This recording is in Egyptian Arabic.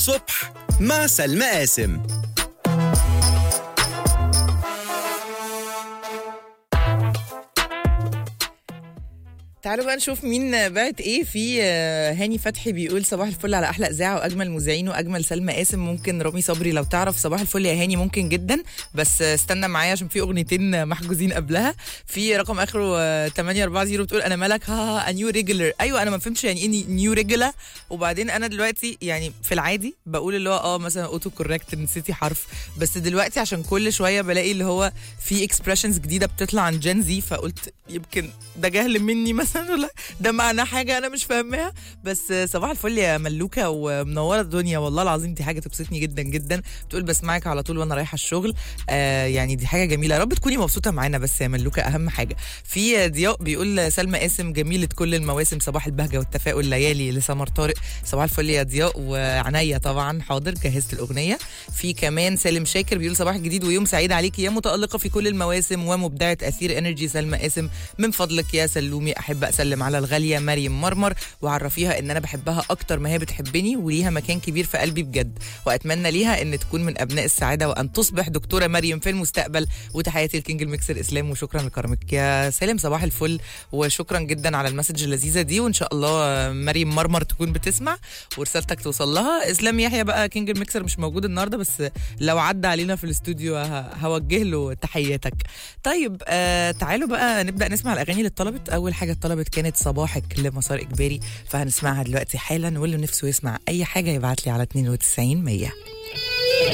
صبح مع سلمى قاسم تعالوا بقى نشوف مين بعت ايه في آه، هاني فتحي بيقول صباح الفل على احلى اذاعه واجمل مذيعين واجمل سلمى قاسم ممكن رامي صبري لو تعرف صباح الفل يا هاني ممكن جدا بس آه، استنى معايا عشان في اغنيتين محجوزين قبلها في رقم اخره آه، 840 بتقول انا مالك ها نيو ريجولر ايوه انا ما فهمتش يعني ايه نيو ريجولر وبعدين انا دلوقتي يعني في العادي بقول اللي هو اه مثلا اوتو كوركت نسيتي حرف بس دلوقتي عشان كل شويه بلاقي اللي هو في اكسبريشنز جديده بتطلع عن جين زي فقلت يمكن ده جهل مني مثلا ولا ده معناه حاجه انا مش فاهماها بس صباح الفل يا ملوكه ومنوره الدنيا والله العظيم دي حاجه تبسطني جدا جدا بتقول بسمعك على طول وانا رايحه الشغل آه يعني دي حاجه جميله يا رب تكوني مبسوطه معانا بس يا ملوكه اهم حاجه في ضياء بيقول سلمى قاسم جميله كل المواسم صباح البهجه والتفاؤل ليالي لسمر طارق صباح الفل يا ضياء وعنيا طبعا حاضر جهزت الاغنيه في كمان سالم شاكر بيقول صباح جديد ويوم سعيد عليكي يا متالقه في كل المواسم ومبدعه اثير انرجي سلمى قاسم من فضلك يا سلومي احب اسلم على الغاليه مريم مرمر وعرفيها ان انا بحبها اكتر ما هي بتحبني وليها مكان كبير في قلبي بجد واتمنى ليها ان تكون من ابناء السعاده وان تصبح دكتوره مريم في المستقبل وتحياتي الكينج الميكسر اسلام وشكرا لكرمك يا سالم صباح الفل وشكرا جدا على المسج اللذيذه دي وان شاء الله مريم مرمر تكون بتسمع ورسالتك توصل لها اسلام يحيى بقى كينج الميكسر مش موجود النهارده بس لو عدى علينا في الاستوديو ه- هوجه له تحياتك طيب آه تعالوا بقى نبدا نسمع الاغاني اللي اتطلبت اول حاجه اتطلبت كانت صباحك لمسار اجباري فهنسمعها دلوقتي حالا واللي نفسه يسمع اي حاجه يبعت لي على 92 100